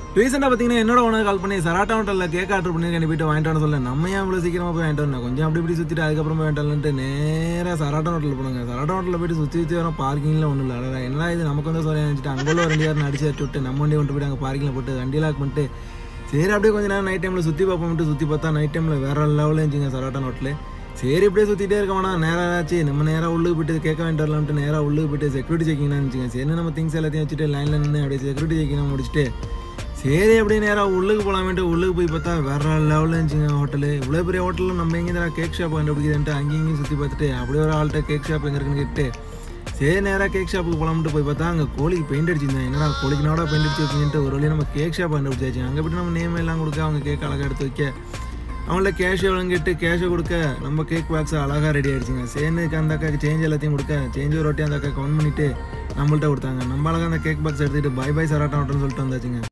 ரீசெண்டாக பார்த்தீங்கன்னா என்னோட ஓனர் கால் பண்ணி சராட்டா ஹோட்டலில் கேக் ஆர்டர் பண்ணியிருக்கேன் போயிட்டு வாங்கிட்டு வர சொல்ல நம்ம ஏன் இவ்வளோ சீக்கிரமாக போய் வாங்கிட்டு வரணும் கொஞ்சம் அப்படி இப்படி சுற்றிட்டு அதுக்கப்புறம் போய் வாங்கிட்டு வரலான்ட்டு நேராக சராட்டா ஹோட்டலில் போனாங்க சராட்டா ஹோட்டலில் போயிட்டு சுற்றி சுற்றி வரோம் பார்க்கிங்கில் ஒன்றும் இல்லை அடடா என்ன இது நமக்கு வந்து சொல்ல நினச்சிட்டு அங்கே உள்ள ஒரு ரெண்டு யாரும் அடிச்சு தட்டி விட்டு நம்ம வண்டி கொண்டு போயிட்டு அங்கே பார்க்கிங்கில் போட்டு வண்டி லாக் பண்ணிட்டு சரி அப்படியே கொஞ்ச நேரம் நைட் டைமில் சுற்றி பார்ப்போம்ட்டு சுற்றி பார்த்தா நைட் டைமில் வேற லெவலில் இருந்துச்சுங்க சராட்டா ஹோட்டலு சரி இப்படியே சுற்றிட்டே இருக்கோம்னா நேராக ஆச்சு நம்ம நேராக உள்ளுக்கு போயிட்டு கேட்க வாங்கிட்டு வரலாம்ட்டு நேராக உள்ளுக்கு போயிட்டு செக்யூரிட்டி செக்கிங் இருந்துச்சுங்க சரி நம்ம திங்ஸ் எல்லாத்தையும் வச்சுட்டு லைனில் நின்று அப்படியே செக்யூரிட்டி செக்கிங் முடிச்சுட்டு சரி அப்படியே நேராக உள்ளுக்கு போகலாமேட்டு உள்ளுக்கு போய் பார்த்தா வேற லெவலில் இருந்துச்சுங்க ஹோட்டலு இவ்வளோ பெரிய ஹோட்டலில் நம்ம எங்கே கேக் ஷாப் கண்டுபிடிக்குதுன்ட்டு அங்கேயும் இங்கேயும் சுற்றி பார்த்துட்டு அப்படியே ஒரு ஆள்கிட்ட கேக் ஷாப் எங்கே இருக்குன்னு கேட்டு சரி நேராக கேக் ஷாப்புக்கு போகலாம்ட்டு போய் பார்த்தா அங்கே கோழிக்கு பெயிண்ட் அடிச்சிருந்தேன் என்னடா கோழிக்கு நாடா பெயிண்ட் அடிச்சு வைக்கிங்கன்ட்டு ஒரு வழியாக நம்ம கேக் ஷாப் கண்டுபிடிச்சாச்சு அங்கே போய்ட்டு நம்ம நேம் எல்லாம் கொடுக்க அவங்க கேக் அழகாக எடுத்து வைக்க அவங்கள கேஷ் எவ்வளோன்னு கேட்டு கேஷை கொடுக்க நம்ம கேக் பாக்ஸ் அழகாக ரெடி ஆயிடுச்சுங்க சேர்ந்துக்கு அந்த அக்காக்கு சேஞ்ச் எல்லாத்தையும் கொடுக்க சேஞ்ச் ஒரு வாட்டி அந்த அக்கா கவுண்ட் பண்ணிட்டு நம்மள்ட்ட கொடுத்தாங்க நம்ம அழகாக அந்த கேக் பாக்ஸ் எடுத்துகிட்டு பை பை சராட்டம் சொல்லிட்டு வந்தாச்சுங்க